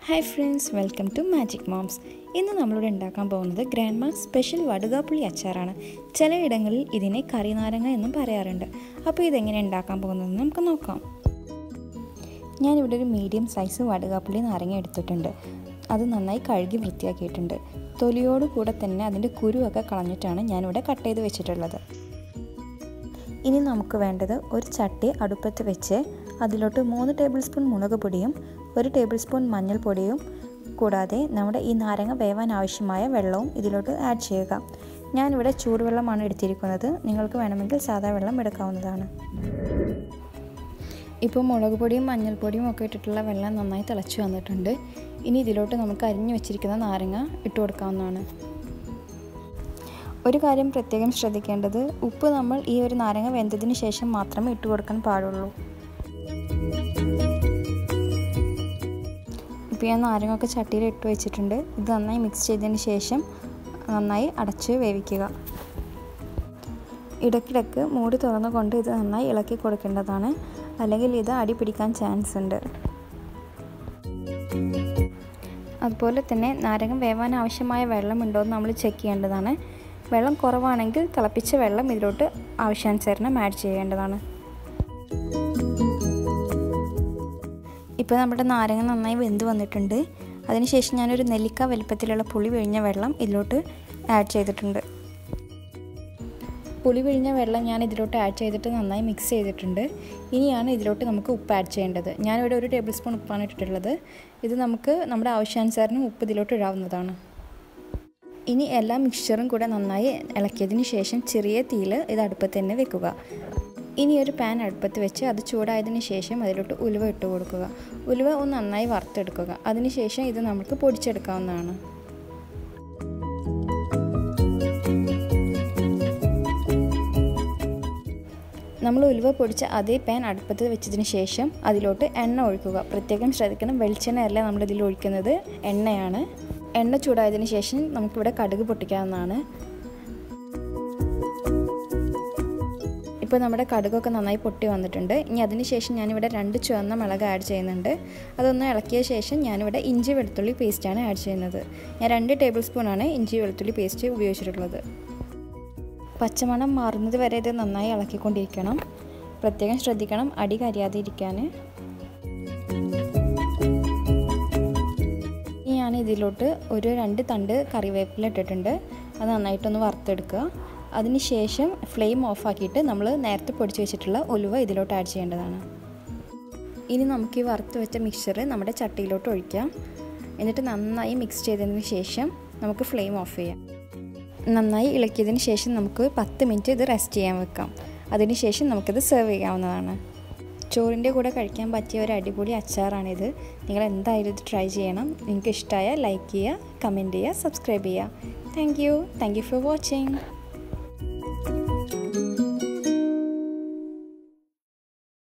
hi friends welcome to magic moms ഇന്ന് നമ്മളിവിടെ ഉണ്ടാക്കാൻ പോകുന്നത് ഗ്രാൻഡ് മാ സ്പെഷ്യൽ വടുകാപ്പുളി അച്ചാറാണ് ചിലയിടങ്ങളിൽ ഇതിനെ കറിനാരങ്ങ എന്നും പറയാറുണ്ട് അപ്പോൾ ഇതെങ്ങനെ ഉണ്ടാക്കാൻ പോകുന്നതെന്ന് നമുക്ക് നോക്കാം ഞാനിവിടെ ഒരു മീഡിയം സൈസ് വടുകാപ്പുളി നാരങ്ങ എടുത്തിട്ടുണ്ട് അത് നന്നായി കഴുകി വൃത്തിയാക്കിയിട്ടുണ്ട് തൊലിയോട് കൂടെ തന്നെ അതിൻ്റെ കുരുവൊക്കെ കളഞ്ഞിട്ടാണ് ഞാനിവിടെ കട്ട് ചെയ്ത് വെച്ചിട്ടുള്ളത് ഇനി നമുക്ക് വേണ്ടത് ഒരു ചട്ടി അടുപ്പത്ത് വെച്ച് അതിലോട്ട് മൂന്ന് ടേബിൾ സ്പൂൺ മുളക് പൊടിയും ഒരു ടേബിൾ സ്പൂൺ മഞ്ഞൾപ്പൊടിയും കൂടാതെ നമ്മുടെ ഈ നാരങ്ങ വേവാൻ ആവശ്യമായ വെള്ളവും ഇതിലോട്ട് ആഡ് ചെയ്യുക ഞാനിവിടെ ചൂടുവെള്ളമാണ് എടുത്തിരിക്കുന്നത് നിങ്ങൾക്ക് വേണമെങ്കിൽ സാധാ വെള്ളം എടുക്കാവുന്നതാണ് ഇപ്പോൾ മുളക് പൊടിയും മഞ്ഞൾപ്പൊടിയും ഒക്കെ ഇട്ടിട്ടുള്ള വെള്ളം നന്നായി തിളച്ച് വന്നിട്ടുണ്ട് ഇനി ഇതിലോട്ട് നമുക്ക് അരിഞ്ഞു വെച്ചിരിക്കുന്ന നാരങ്ങ ഇട്ട് കൊടുക്കാവുന്നതാണ് ഒരു കാര്യം പ്രത്യേകം ശ്രദ്ധിക്കേണ്ടത് ഉപ്പ് നമ്മൾ ഈ ഒരു നാരങ്ങ വെന്തതിന് ശേഷം മാത്രമേ ഇട്ട് കൊടുക്കാൻ പാടുള്ളൂ ഇപ്പോൾ ഞാൻ നാരങ്ങയൊക്കെ ചട്ടിയിൽ ഇട്ട് വെച്ചിട്ടുണ്ട് ഇത് നന്നായി മിക്സ് ചെയ്തതിന് ശേഷം നന്നായി അടച്ച് വേവിക്കുക ഇടയ്ക്കിടയ്ക്ക് മൂടി തുറന്നുകൊണ്ട് ഇത് നന്നായി ഇളക്കി കൊടുക്കേണ്ടതാണ് അല്ലെങ്കിൽ ഇത് അടി പിടിക്കാൻ ചാൻസ് ഉണ്ട് അതുപോലെ തന്നെ നാരകം വേവാൻ ആവശ്യമായ വെള്ളമുണ്ടോ എന്ന് നമ്മൾ ചെക്ക് ചെയ്യേണ്ടതാണ് വെള്ളം കുറവാണെങ്കിൽ തിളപ്പിച്ച വെള്ളം ഇതിലോട്ട് ആവശ്യാനുസരണം ആഡ് ചെയ്യേണ്ടതാണ് ഇപ്പോൾ നമ്മുടെ നാരങ്ങ നന്നായി വെന്ത് വന്നിട്ടുണ്ട് അതിനുശേഷം ഞാനൊരു നെല്ലിക്ക വലിപ്പത്തിലുള്ള പുളി പിഴിഞ്ഞ വെള്ളം ഇതിലോട്ട് ആഡ് ചെയ്തിട്ടുണ്ട് പുളി പിഴിഞ്ഞ വെള്ളം ഞാൻ ഇതിലോട്ട് ആഡ് ചെയ്തിട്ട് നന്നായി മിക്സ് ചെയ്തിട്ടുണ്ട് ഇനിയാണ് ഇതിലോട്ട് നമുക്ക് ഉപ്പ് ആഡ് ചെയ്യേണ്ടത് ഞാനിവിടെ ഒരു ടേബിൾ സ്പൂൺ ഉപ്പാണ് ഇട്ടിട്ടുള്ളത് ഇത് നമുക്ക് നമ്മുടെ ആവശ്യാനുസരണം ഉപ്പ് ഇതിലോട്ട് ഇടാവുന്നതാണ് ഇനി എല്ലാ മിക്സ്ചറും കൂടെ നന്നായി ഇളക്കിയതിന് ശേഷം ചെറിയ തീയിൽ ഇത് അടുപ്പത്ത് തന്നെ വെക്കുക ഇനി ഒരു പാൻ അടുപ്പത്ത് വെച്ച് അത് ചൂടായതിന് ശേഷം അതിലോട്ട് ഉലുവ ഇട്ട് കൊടുക്കുക ഉലുവ ഒന്ന് നന്നായി വറുത്തെടുക്കുക അതിനുശേഷം ഇത് നമുക്ക് പൊടിച്ചെടുക്കാവുന്നതാണ് നമ്മൾ ഉലുവ പൊടിച്ച അതേ പാൻ അടുപ്പത്ത് വെച്ചതിന് ശേഷം അതിലോട്ട് എണ്ണ ഒഴിക്കുക പ്രത്യേകം ശ്രദ്ധിക്കണം വെളിച്ചെണ്ണയല്ല നമ്മളിതിൽ ഒഴിക്കുന്നത് എണ്ണയാണ് എണ്ണ ചൂടായതിന് ശേഷം നമുക്കിവിടെ കടുക് പൊട്ടിക്കാവുന്നതാണ് ഇപ്പോൾ നമ്മുടെ കടുകൊക്കെ നന്നായി പൊട്ടി വന്നിട്ടുണ്ട് ഇനി അതിന് ശേഷം ഞാനിവിടെ രണ്ട് ചുവന്ന മുളക് ആഡ് ചെയ്യുന്നുണ്ട് അതൊന്ന് ഇളക്കിയ ശേഷം ഞാനിവിടെ ഇഞ്ചി വെളുത്തുള്ളി പേസ്റ്റാണ് ആഡ് ചെയ്യുന്നത് ഞാൻ രണ്ട് ടേബിൾ സ്പൂണാണ് ഇഞ്ചി വെളുത്തുള്ളി പേസ്റ്റ് ഉപയോഗിച്ചിട്ടുള്ളത് പച്ചമണം മാറുന്നത് വരെ ഇത് നന്നായി ഇളക്കിക്കൊണ്ടിരിക്കണം പ്രത്യേകം ശ്രദ്ധിക്കണം അടി കരിയാതെ ഇരിക്കാൻ ഇനി ഞാൻ ഇതിലോട്ട് ഒരു രണ്ട് തണ്ട് കറിവേപ്പില ഇട്ടിട്ടുണ്ട് അത് നന്നായിട്ടൊന്ന് വറുത്തെടുക്കുക അതിനുശേഷം ഫ്ലെയിം ഓഫാക്കിയിട്ട് നമ്മൾ നേരത്തെ പൊടിച്ച് വെച്ചിട്ടുള്ള ഉലുവ ഇതിലോട്ട് ആഡ് ചെയ്യേണ്ടതാണ് ഇനി നമുക്ക് ഈ വറുത്ത് വെച്ച മിക്സർ നമ്മുടെ ചട്ടിയിലോട്ട് ഒഴിക്കാം എന്നിട്ട് നന്നായി മിക്സ് ചെയ്തതിന് ശേഷം നമുക്ക് ഫ്ലെയിം ഓഫ് ചെയ്യാം നന്നായി ഇളക്കിയതിന് ശേഷം നമുക്ക് പത്ത് മിനിറ്റ് ഇത് റെസ്റ്റ് ചെയ്യാൻ വെക്കാം അതിനുശേഷം നമുക്കിത് സെർവ് ചെയ്യാവുന്നതാണ് ചോറിൻ്റെ കൂടെ കഴിക്കാൻ പറ്റിയ ഒരു അടിപൊളി അച്ചാറാണിത് നിങ്ങൾ എന്തായാലും ഇത് ട്രൈ ചെയ്യണം നിങ്ങൾക്ക് ഇഷ്ടമായ ലൈക്ക് ചെയ്യുക കമൻറ്റ് ചെയ്യുക സബ്സ്ക്രൈബ് ചെയ്യുക thank you thank you for watching